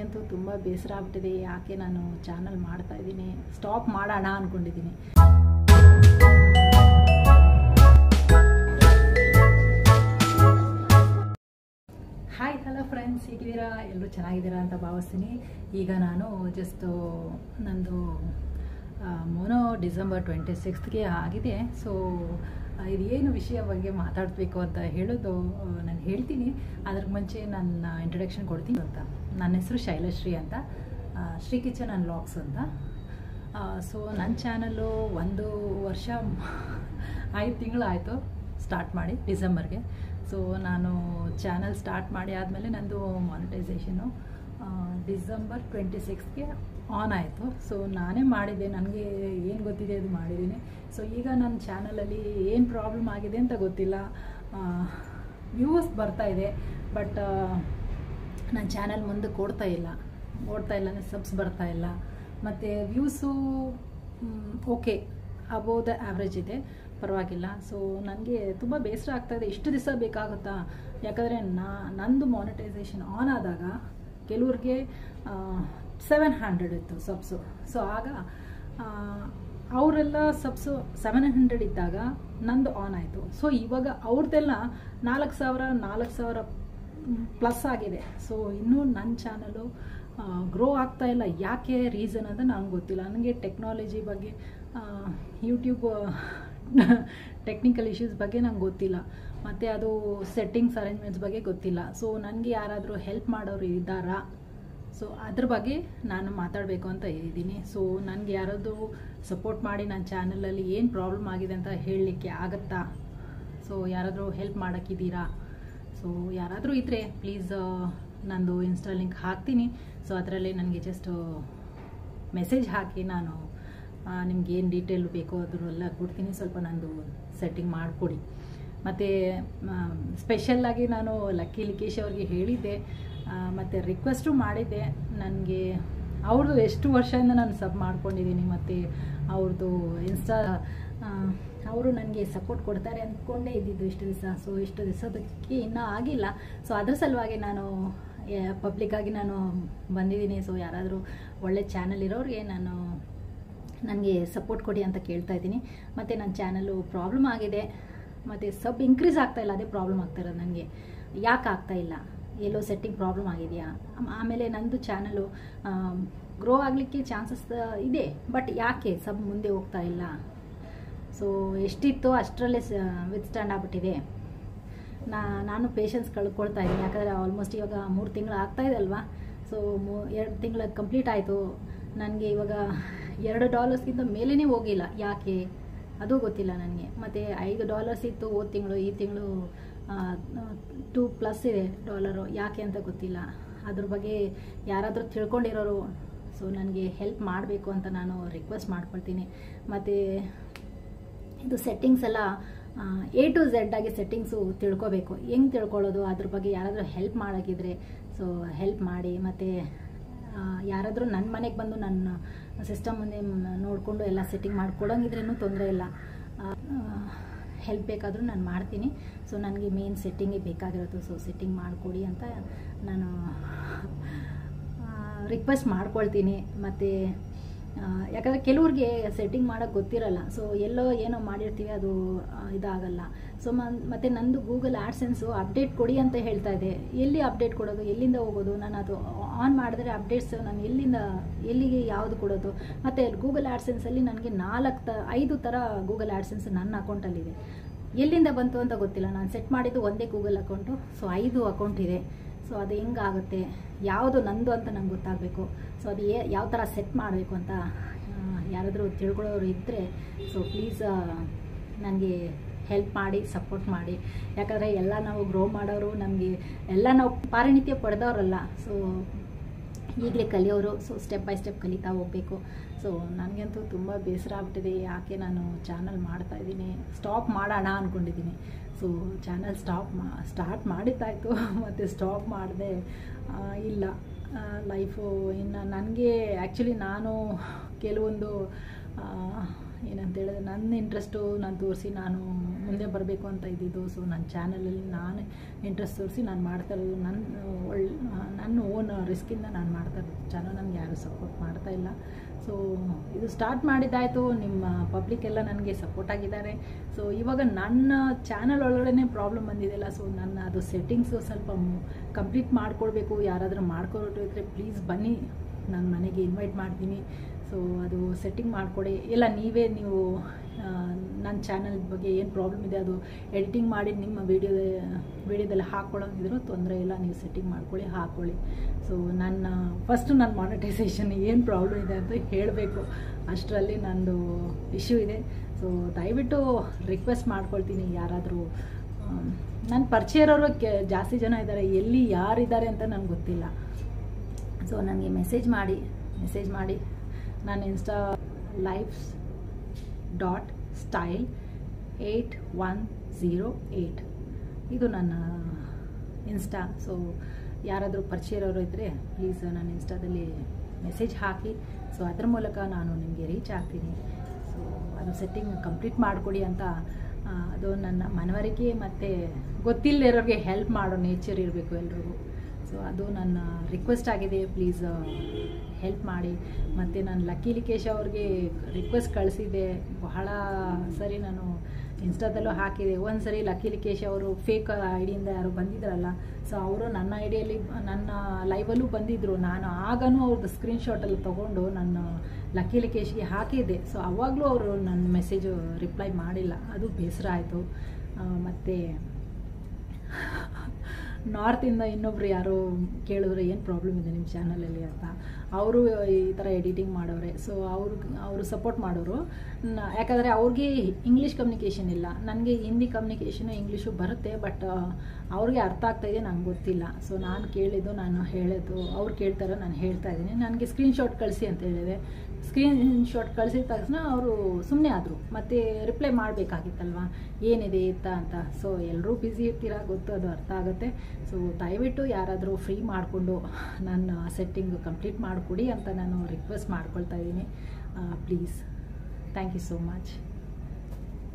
ನನಗಂತೂ ತುಂಬ ಬೇಸರ ಆಗ್ಬಿಟ್ಟಿದೆ ಯಾಕೆ ನಾನು ಚಾನಲ್ ಮಾಡ್ತಾ ಇದ್ದೀನಿ ಸ್ಟಾಪ್ ಮಾಡೋಣ ಅಂದ್ಕೊಂಡಿದ್ದೀನಿ ಹಾಯ್ ಹಲೋ ಫ್ರೆಂಡ್ಸ್ ಹೇಗಿದ್ದೀರಾ ಎಲ್ಲರೂ ಚೆನ್ನಾಗಿದ್ದೀರಾ ಅಂತ ಭಾವಿಸ್ತೀನಿ ಈಗ ನಾನು ಜಸ್ಟು ನಂದು ಮೋನೋ ಡಿಸೆಂಬರ್ ಟ್ವೆಂಟಿ ಸಿಕ್ಸ್ತ್ಗೆ ಆಗಿದೆ ಸೊ ಇದೇನು ವಿಷಯ ಬಗ್ಗೆ ಮಾತಾಡಬೇಕು ಅಂತ ಹೇಳೋದು ನಾನು ಹೇಳ್ತೀನಿ ಅದ್ರ ಮುಂಚೆ ನನ್ನ ಇಂಟ್ರಡಕ್ಷನ್ ಕೊಡ್ತೀನಿ ಅಂತ ನನ್ನ ಹೆಸರು ಶೈಲಶ್ರೀ ಅಂತ ಆ, ಶ್ರೀ ಕಿಚನ್ ಆ್ಯಂಡ್ ಲಾಕ್ಸ್ ಅಂತ ಸೊ ನನ್ನ ಚಾನಲ್ಲು ಒಂದು ವರ್ಷ ಐದು ತಿಂಗಳು ಆಯಿತು ಸ್ಟಾರ್ಟ್ ಮಾಡಿ ಡಿಸೆಂಬರ್ಗೆ ಸೊ ನಾನು ಚಾನಲ್ ಸ್ಟಾರ್ಟ್ ಮಾಡಿ ಆದಮೇಲೆ ನಂದು ಮಾನಿಟೈಸೇಷನು ಡಿಸೆಂಬರ್ ಟ್ವೆಂಟಿ ಸಿಕ್ಸ್ಗೆ ಆನ್ ಆಯಿತು ಸೊ ನಾನೇ ಮಾಡಿದ್ದೆ ನನಗೆ ಏನು ಗೊತ್ತಿದೆ ಅದು ಮಾಡಿದ್ದೀನಿ ಸೊ ಈಗ ನನ್ನ ಚಾನಲಲ್ಲಿ ಏನು ಪ್ರಾಬ್ಲಮ್ ಆಗಿದೆ ಅಂತ ಗೊತ್ತಿಲ್ಲ ವ್ಯೂಸ್ ಬರ್ತಾ ಇದೆ ಬಟ್ ನನ್ನ ಚಾನಲ್ ಮುಂದಕ್ಕೆ ಓಡ್ತಾ ಇಲ್ಲ ಓಡ್ತಾ ಇಲ್ಲ ಅಂದರೆ ಸಬ್ಸ್ ಬರ್ತಾ ಇಲ್ಲ ಮತ್ತು views okay above the average ಇದೆ ಪರವಾಗಿಲ್ಲ ಸೊ ನನಗೆ ತುಂಬ ಬೇಸರ ಆಗ್ತಾಯಿದೆ ಇಷ್ಟು ದಿವಸ ಬೇಕಾಗುತ್ತಾ ಯಾಕಂದರೆ ನಾ ನಂದು ಮಾನಿಟೈಸೇಷನ್ ಆನ್ ಆದಾಗ ಕೆಲವ್ರಿಗೆ ಸೆವೆನ್ ಹಂಡ್ರೆಡ್ ಇತ್ತು ಸಬ್ಸು ಸೊ ಆಗ ಆ, ಅವರೆಲ್ಲ ಸಬ್ಸು ಸೆವೆನ್ ಹಂಡ್ರೆಡ್ ಇದ್ದಾಗ ನಂದು ಆನ್ ಆಯಿತು ಸೊ ಇವಾಗ ಅವ್ರದ್ದೆಲ್ಲ ನಾಲ್ಕು ಸಾವಿರ ನಾಲ್ಕು ಸಾವಿರ ಪ್ಲಸ್ ಆಗಿದೆ ಸೊ ಇನ್ನೂ ನನ್ನ ಚಾನಲು ಗ್ರೋ ಆಗ್ತಾ ಇಲ್ಲ ಯಾಕೆ ರೀಸನ್ ಅಂತ ನನಗೆ ಗೊತ್ತಿಲ್ಲ ನನಗೆ ಟೆಕ್ನಾಲಜಿ ಬಗ್ಗೆ ಯೂಟ್ಯೂಬ್ ಟೆಕ್ನಿಕಲ್ ಇಶ್ಯೂಸ್ ಬಗ್ಗೆ ನಂಗೆ ಗೊತ್ತಿಲ್ಲ ಮತ್ತು ಅದು ಸೆಟ್ಟಿಂಗ್ಸ್ ಅರೇಂಜ್ಮೆಂಟ್ಸ್ ಬಗ್ಗೆ ಗೊತ್ತಿಲ್ಲ ಸೊ ನನಗೆ ಯಾರಾದರೂ ಹೆಲ್ಪ್ ಮಾಡೋರು ಇದ್ದಾರಾ ಸೊ ಅದ್ರ ಬಗ್ಗೆ ನಾನು ಮಾತಾಡಬೇಕು ಅಂತ ಇದ್ದೀನಿ ಸೊ ನನಗೆ ಯಾರಾದರೂ ಸಪೋರ್ಟ್ ಮಾಡಿ ನನ್ನ ಚಾನಲಲ್ಲಿ ಏನು ಪ್ರಾಬ್ಲಮ್ ಆಗಿದೆ ಅಂತ ಹೇಳಲಿಕ್ಕೆ ಆಗುತ್ತಾ ಸೊ ಯಾರಾದರೂ ಹೆಲ್ಪ್ ಮಾಡೋಕ್ಕಿದ್ದೀರಾ ಸೊ ಯಾರಾದರೂ ಇದ್ದರೆ ಪ್ಲೀಸ್ ನಂದು ಇನ್ಸ್ಟಾ ಲಿಂಕ್ ಹಾಕ್ತೀನಿ ಸೊ ಅದರಲ್ಲಿ ನನಗೆ ಜಸ್ಟ್ ಮೆಸೇಜ್ ಹಾಕಿ ನಾನು ನಿಮ್ಗೆ ಏನು ಡೀಟೇಲ್ ಬೇಕೋ ಅದನ್ನೆಲ್ಲ ಕೊಡ್ತೀನಿ ಸ್ವಲ್ಪ ನಂದು ಸೆಟ್ಟಿಂಗ್ ಮಾಡಿಕೊಡಿ ಮತ್ತು ಸ್ಪೆಷಲ್ಲಾಗಿ ನಾನು ಲಕ್ಕಿ ಲಿಕೇಶ್ ಅವ್ರಿಗೆ ಹೇಳಿದ್ದೆ ಮತ್ತು ರಿಕ್ವೆಸ್ಟು ಮಾಡಿದ್ದೆ ನನಗೆ ಅವ್ರದ್ದು ಎಷ್ಟು ವರ್ಷದಿಂದ ನಾನು ಸಬ್ ಮಾಡ್ಕೊಂಡಿದ್ದೀನಿ ಮತ್ತು ಅವ್ರದ್ದು ಇನ್ಸ್ಟಾ ಅವರು ನನಗೆ ಸಪೋರ್ಟ್ ಕೊಡ್ತಾರೆ ಅಂದ್ಕೊಂಡೇ ಇದ್ದಿದ್ದು ಇಷ್ಟು ದಿವಸ ಸೊ ಇಷ್ಟು ದಿವಸದಕ್ಕೆ ಇನ್ನೂ ಆಗಿಲ್ಲ ಸೊ ಅದ್ರ ಸಲುವಾಗಿ ನಾನು ಪಬ್ಲಿಕ್ಕಾಗಿ ನಾನು ಬಂದಿದ್ದೀನಿ ಸೊ ಯಾರಾದರೂ ಒಳ್ಳೆ ಚಾನಲ್ ಇರೋರಿಗೆ ನಾನು ನನಗೆ ಸಪೋರ್ಟ್ ಕೊಡಿ ಅಂತ ಕೇಳ್ತಾ ಇದ್ದೀನಿ ಮತ್ತು ನನ್ನ ಚಾನಲ್ಲು ಪ್ರಾಬ್ಲಮ್ ಆಗಿದೆ ಮತ್ತು ಸಬ್ ಇನ್ಕ್ರೀಸ್ ಆಗ್ತಾ ಇಲ್ಲ ಅದೇ ಪ್ರಾಬ್ಲಮ್ ಆಗ್ತಾ ಇರೋದು ನನಗೆ ಯಾಕೆ ಆಗ್ತಾ ಇಲ್ಲ ಎಲ್ಲೋ ಸೆಟ್ಟಿಂಗ್ ಪ್ರಾಬ್ಲಮ್ ಆಗಿದೆಯಾ ಆಮ್- ಆಮೇಲೆ ನಂದು ಚಾನಲು ಗ್ರೋ ಆಗಲಿಕ್ಕೆ ಚಾನ್ಸಸ್ ಇದೆ ಬಟ್ ಯಾಕೆ ಸಬ್ ಮುಂದೆ ಹೋಗ್ತಾ ಇಲ್ಲ ಸೊ ಎಷ್ಟಿತ್ತೋ ಅಷ್ಟರಲ್ಲೇ ವಿತ್ ಸ್ಟ್ಯಾಂಡ್ ಆಗ್ಬಿಟ್ಟಿದೆ ನಾ ನಾನು ಪೇಷನ್ಸ್ ಕಳ್ಕೊಳ್ತಾ ಇದ್ದೀನಿ ಯಾಕಂದರೆ ಆಲ್ಮೋಸ್ಟ್ ಇವಾಗ ಮೂರು ತಿಂಗಳು ಆಗ್ತಾ ಇದೆ ಅಲ್ವಾ ಸೊ ಮೂ ಎರಡು ತಿಂಗಳ ಕಂಪ್ಲೀಟ್ ಆಯಿತು ನನಗೆ ಇವಾಗ ಎರಡು ಡಾಲರ್ಸ್ಗಿಂತ ಮೇಲೇ ಹೋಗಿಲ್ಲ ಯಾಕೆ ಅದು ಗೊತ್ತಿಲ್ಲ ನನಗೆ ಮತ್ತು ಐದು ಡಾಲರ್ಸ್ ಇತ್ತು ಹೋದ ತಿಂಗಳು ಈ ತಿಂಗಳು ಟೂ ಪ್ಲಸ್ ಇದೆ ಡಾಲರು ಯಾಕೆ ಅಂತ ಗೊತ್ತಿಲ್ಲ ಅದ್ರ ಬಗ್ಗೆ ಯಾರಾದರೂ ತಿಳ್ಕೊಂಡಿರೋರು ಸೊ ನನಗೆ ಹೆಲ್ಪ್ ಮಾಡಬೇಕು ಅಂತ ನಾನು ರಿಕ್ವೆಸ್ಟ್ ಮಾಡ್ಕೊಳ್ತೀನಿ ಮತ್ತು ಇದು ಸೆಟ್ಟಿಂಗ್ಸ್ ಎಲ್ಲ ಎ ಟು ಝೆಡ್ ಆಗಿ ಸೆಟ್ಟಿಂಗ್ಸು ತಿಳ್ಕೊಬೇಕು ಹೆಂಗೆ ತಿಳ್ಕೊಳ್ಳೋದು ಅದ್ರ ಬಗ್ಗೆ ಯಾರಾದರೂ ಹೆಲ್ಪ್ ಮಾಡೋಕ್ಕಿದ್ರೆ ಸೊ ಹೆಲ್ಪ್ ಮಾಡಿ ಮತ್ತು ಯಾರಾದರೂ ನನ್ನ ಮನೆಗೆ ಬಂದು ನನ್ನ ಸಿಸ್ಟಮ್ ಮುಂದೆ ನೋಡಿಕೊಂಡು ಎಲ್ಲ ಸೆಟ್ಟಿಂಗ್ ಮಾಡಿಕೊಡೋಂಗಿದ್ರೂ ತೊಂದರೆ ಇಲ್ಲ ಹೆಲ್ಪ್ ಬೇಕಾದರೂ ನಾನು ಮಾಡ್ತೀನಿ ಸೊ ನನಗೆ ಮೇನ್ ಸೆಟ್ಟಿಂಗೇ ಬೇಕಾಗಿರೋದು ಸೊ ಸೆಟ್ಟಿಂಗ್ ಮಾಡಿಕೊಡಿ ಅಂತ ನಾನು ರಿಕ್ವೆಸ್ಟ್ ಮಾಡ್ಕೊಳ್ತೀನಿ ಮತ್ತು ಯಾಕಂದರೆ ಕೆಲವ್ರಿಗೆ ಸೆಟ್ಟಿಂಗ್ ಮಾಡೋಕ್ಕೆ ಗೊತ್ತಿರಲ್ಲ ಸೊ ಎಲ್ಲೋ ಏನೋ ಮಾಡಿರ್ತೀವಿ ಅದು ಆ, ಇದಾಗಲ್ಲ ಸೊ ಮತ್ತು ನಂದು ಗೂಗಲ್ ಆ್ಯಡ್ಸೆನ್ಸು ಅಪ್ಡೇಟ್ ಕೊಡಿ ಅಂತ ಹೇಳ್ತಾ ಇದೆ ಎಲ್ಲಿ ಅಪ್ಡೇಟ್ ಕೊಡೋದು ಎಲ್ಲಿಂದ ಹೋಗೋದು ನಾನು ಅದು ಆನ್ ಮಾಡಿದ್ರೆ ಅಪ್ಡೇಟ್ಸ್ ನಾನು ಎಲ್ಲಿಂದ ಎಲ್ಲಿಗೆ ಯಾವುದು ಕೊಡೋದು ಮತ್ತು ಗೂಗಲ್ ಆ್ಯಡ್ಸೆನ್ಸಲ್ಲಿ ನನಗೆ ನಾಲ್ಕು ತ ಐದು ಥರ ಗೂಗಲ್ ಆ್ಯಡ್ಸೆನ್ಸ್ ನನ್ನ ಅಕೌಂಟಲ್ಲಿದೆ ಎಲ್ಲಿಂದ ಬಂತು ಅಂತ ಗೊತ್ತಿಲ್ಲ ನಾನು ಸೆಟ್ ಮಾಡಿದ್ದು ಒಂದೇ ಗೂಗಲ್ ಅಕೌಂಟು ಸೊ ಐದು ಅಕೌಂಟ್ ಇದೆ ಸೊ ಅದು ಹೆಂಗಾಗುತ್ತೆ ಯಾವುದು ನಂದು ಅಂತ ನಂಗೆ ಗೊತ್ತಾಗಬೇಕು ಸೊ ಅದು ಏ ಯಾವ ಥರ ಸೆಟ್ ಮಾಡಬೇಕು ಅಂತ ಆ, ಯಾರಾದರೂ ತಿಳ್ಕೊಳ್ಳೋರು ಇದ್ದರೆ ಸೊ ಪ್ಲೀಸ್ ನನಗೆ ಹೆಲ್ಪ್ ಮಾಡಿ ಸಪೋರ್ಟ್ ಮಾಡಿ ಯಾಕಂದರೆ ಎಲ್ಲ ನಾವು ಗ್ರೋ ಮಾಡೋರು ನಮಗೆ ಎಲ್ಲ ನಾವು ಪಾರಿಣಿತ್ಯ ಪಡೆದವರಲ್ಲ ಸೊ ಈಗಲೇ ಕಲಿಯೋರು ಸೊ ಸ್ಟೆಪ್ ಬೈ ಸ್ಟೆಪ್ ಕಲಿತಾ ಹೋಗಬೇಕು ಸೊ ನನಗಂತೂ ತುಂಬ ಬೇಸರ ಆಗ್ಬಿಟ್ಟಿದೆ ಯಾಕೆ ನಾನು ಚಾನಲ್ ಮಾಡ್ತಾ ಇದ್ದೀನಿ ಸ್ಟಾಪ್ ಮಾಡೋಣ ಅಂದ್ಕೊಂಡಿದ್ದೀನಿ ಸೊ ಚಾನಲ್ ಸ್ಟಾಪ್ ಮಾ ಸ್ಟಾರ್ಟ್ ಮಾಡಿದ್ದಾಯಿತು ಮತ್ತು ಸ್ಟಾಪ್ ಮಾಡಿದೆ ಇಲ್ಲ ಲೈಫು ಇನ್ನು ನನಗೆ ಆ್ಯಕ್ಚುಲಿ ನಾನು ಕೆಲವೊಂದು ಏನಂತ ಹೇಳಿದ್ರೆ ನನ್ನ ಇಂಟ್ರೆಸ್ಟು ನಾನು ತೋರಿಸಿ ನಾನು ಮುಂದೆ ಬರಬೇಕು ಅಂತ ಇದ್ದಿದ್ದು ಸೊ ನನ್ನ ಚಾನಲಲ್ಲಿ ನಾನು ಇಂಟ್ರೆಸ್ಟ್ ತೋರಿಸಿ ನಾನು ಮಾಡ್ತಾ ಇರೋದು ನನ್ನ ಒಳ್ಳೆ ನನ್ನ ಓನ್ ರಿಸ್ಕಿಂದ ನಾನು ಮಾಡ್ತಾ ಇರೋದು ಚಾನಲ್ ನನಗೆ ಯಾರೂ ಸಪೋರ್ಟ್ ಮಾಡ್ತಾ ಇಲ್ಲ ಸೊ ಇದು ಸ್ಟಾರ್ಟ್ ಮಾಡಿದ್ದಾಯಿತು ನಿಮ್ಮ ಪಬ್ಲಿಕ್ ಎಲ್ಲ ನನಗೆ ಸಪೋರ್ಟ್ ಆಗಿದ್ದಾರೆ ಸೊ ಇವಾಗ ನನ್ನ ಚಾನಲ್ ಒಳಗಡೆ ಪ್ರಾಬ್ಲಮ್ ಬಂದಿದೆಯಲ್ಲ ಸೊ ನನ್ನ ಅದು ಸೆಟ್ಟಿಂಗ್ಸು ಸ್ವಲ್ಪ ಕಂಪ್ಲೀಟ್ ಮಾಡ್ಕೊಳ್ಬೇಕು ಯಾರಾದರೂ ಮಾಡ್ಕೊಟ್ಟಿದ್ರೆ ಪ್ಲೀಸ್ ಬನ್ನಿ ನಾನು ಮನೆಗೆ ಇನ್ವೈಟ್ ಮಾಡ್ತೀನಿ ಸೊ ಅದು ಸೆಟ್ಟಿಂಗ್ ಮಾಡಿಕೊಡಿ ಇಲ್ಲ ನೀವೇ ನೀವು ನನ್ನ ಚಾನಲ್ ಬಗ್ಗೆ ಏನು ಪ್ರಾಬ್ಲಮ್ ಇದೆ ಅದು ಎಡಿಟಿಂಗ್ ಮಾಡಿ ನಿಮ್ಮ ವೀಡಿಯೋ ವೀಡಿಯೋದಲ್ಲಿ ಹಾಕ್ಕೊಳ್ಳೋಂಗಿದ್ರು ತೊಂದರೆ ಇಲ್ಲ ನೀವು ಸೆಟ್ಟಿಂಗ್ ಮಾಡ್ಕೊಳ್ಳಿ ಹಾಕ್ಕೊಳ್ಳಿ ಸೊ ನನ್ನ ಫಸ್ಟ್ ನನ್ನ ಮಾನಿಟೈಸೇಷನ್ ಏನು ಪ್ರಾಬ್ಲಮ್ ಇದೆ ಅಂತ ಹೇಳಬೇಕು ಅಷ್ಟರಲ್ಲಿ ನಂದು ಇಶ್ಯೂ ಇದೆ ಸೊ ದಯವಿಟ್ಟು ರಿಕ್ವೆಸ್ಟ್ ಮಾಡ್ಕೊಳ್ತೀನಿ ಯಾರಾದರೂ ನನ್ನ ಪರಿಚಯ ಇರೋರು ಕೆ ಜಾಸ್ತಿ ಜನ ಇದ್ದಾರೆ ಎಲ್ಲಿ ಯಾರಿದ್ದಾರೆ ಅಂತ ನನಗೆ ಗೊತ್ತಿಲ್ಲ ಸೊ ನನಗೆ ಮೆಸೇಜ್ ಮಾಡಿ ಮೆಸೇಜ್ ಮಾಡಿ ನಾನು insta lifes dot style eight one zero eight ಇದು ನನ್ನ ಇನ್ಸ್ಟಾ ಸೊ ಯಾರಾದರೂ ಪರಿಚಯ ಇರೋರು ಇದ್ದರೆ ಪ್ಲೀಸ್ ನನ್ನ ಇನ್ಸ್ಟಾದಲ್ಲಿ ಮೆಸೇಜ್ ಹಾಕಿ ಸೊ ಅದ್ರ ಮೂಲಕ ನಾನು ನಿಮಗೆ ರೀಚ್ ಆಗ್ತೀನಿ ಸೊ ಅದು ಸೆಟ್ಟಿಂಗ್ ಕಂಪ್ಲೀಟ್ ಮಾಡಿಕೊಡಿ ಅಂತ ಆ, ಅದು ನನ್ನ ಮನವರಿಕೆ ಮತ್ತು ಗೊತ್ತಿಲ್ಲದಿರೋರಿಗೆ ಹೆಲ್ಪ್ ಮಾಡೋ ನೇಚರ್ ಇರಬೇಕು ಎಲ್ರಿಗೂ ಸೊ ಅದು ನನ್ನ ರಿಕ್ವೆಸ್ಟ್ ಆಗಿದೆ ಪ್ಲೀಸ್ ಹೆಲ್ಪ್ ಮಾಡಿ ಮತ್ತು ನಾನು ಲಕ್ಕಿ ಲಿಕೇಶ್ ಅವ್ರಿಗೆ ರಿಕ್ವೆಸ್ಟ್ ಕಳಿಸಿದ್ದೆ ಬಹಳ ಸರಿ ನಾನು ಇನ್ಸ್ಟಾದಲ್ಲೂ ಹಾಕಿದೆ ಒಂದು ಸರಿ ಲಕ್ಕಿ ಲಿಕೇಶ್ ಅವರು ಫೇಕ್ ಐಡಿಯಿಂದ ಯಾರು ಬಂದಿದ್ರಲ್ಲ ಸೊ ಅವರು ನನ್ನ ಐಡಿಯಲ್ಲಿ ನನ್ನ ಲೈವಲ್ಲೂ ಬಂದಿದ್ದರು ನಾನು ಆಗನೂ ಅವ್ರದ್ದು ಸ್ಕ್ರೀನ್ಶಾಟಲ್ಲಿ ತೊಗೊಂಡು ನನ್ನ ಲಕ್ಕಿ ಲಿಕೇಶ್ಗೆ ಹಾಕಿದ್ದೆ ಸೊ ಅವಾಗಲೂ ಅವರು ನನ್ನ ಮೆಸೇಜು ರಿಪ್ಲೈ ಮಾಡಿಲ್ಲ ಅದು ಬೇಸರ ಆಯಿತು ಮತ್ತು ನಾರ್ತಿಂದ ಇನ್ನೊಬ್ರು ಯಾರೋ ಕೇಳಿದ್ರು ಏನು ಪ್ರಾಬ್ಲಮ್ ಇದೆ ನಿಮ್ಮ ಚಾನಲಲ್ಲಿ ಅಂತ ಅವರು ಈ ಥರ ಎಡಿಟಿಂಗ್ ಮಾಡೋರೆ ಸೊ ಅವರು ಅವರು ಸಪೋರ್ಟ್ ಮಾಡೋರು ನ- ಯಾಕಂದರೆ ಅವ್ರಿಗೆ ಇಂಗ್ಲೀಷ್ ಕಮ್ಯುನಿಕೇಷನ್ ಇಲ್ಲ ನನಗೆ ಹಿಂದಿ ಕಮ್ಯುನಿಕೇಷನು ಇಂಗ್ಲೀಷು ಬರುತ್ತೆ ಬಟ್ ಅವ್ರಿಗೆ ಅರ್ಥ ಆಗ್ತಾ ಇದೆ ನಂಗೆ ಗೊತ್ತಿಲ್ಲ ಸೊ ನಾನು ಕೇಳಿದ್ದು ನಾನು ಹೇಳಿದ್ದು ಅವ್ರು ಕೇಳ್ತಾರೋ ನಾನು ಹೇಳ್ತಾ ಇದ್ದೀನಿ ನನಗೆ ಸ್ಕ್ರೀನ್ಶಾಟ್ ಕಳಿಸಿ ಅಂತ ಹೇಳಿದೆ ಸ್ಕ್ರೀನ್ ಶಾಟ್ ಕಳಿಸಿದ ತಕ್ಷಣ ಅವರು ಸುಮ್ಮನೆ ಆದರು ಮತ್ತು ರಿಪ್ಲೈ ಮಾಡಬೇಕಾಗಿತ್ತಲ್ವ ಏನಿದೆ ಎತ್ತ ಅಂತ ಸೊ ಎಲ್ಲರೂ ಬ್ಯುಸಿ ಇರ್ತೀರಾ ಗೊತ್ತು ಅದು ಅರ್ಥ ಆಗುತ್ತೆ ಸೊ ದಯವಿಟ್ಟು ಯಾರಾದರೂ ಫ್ರೀ ಮಾಡಿಕೊಂಡು ನನ್ನ ಸೆಟ್ಟಿಂಗ್ ಕಂಪ್ಲೀಟ್ ಮಾಡಿಕೊಡಿ ಅಂತ ನಾನು ರಿಕ್ವೆಸ್ಟ್ ಮಾಡ್ಕೊಳ್ತಾ ಇದ್ದೀನಿ please thank you so much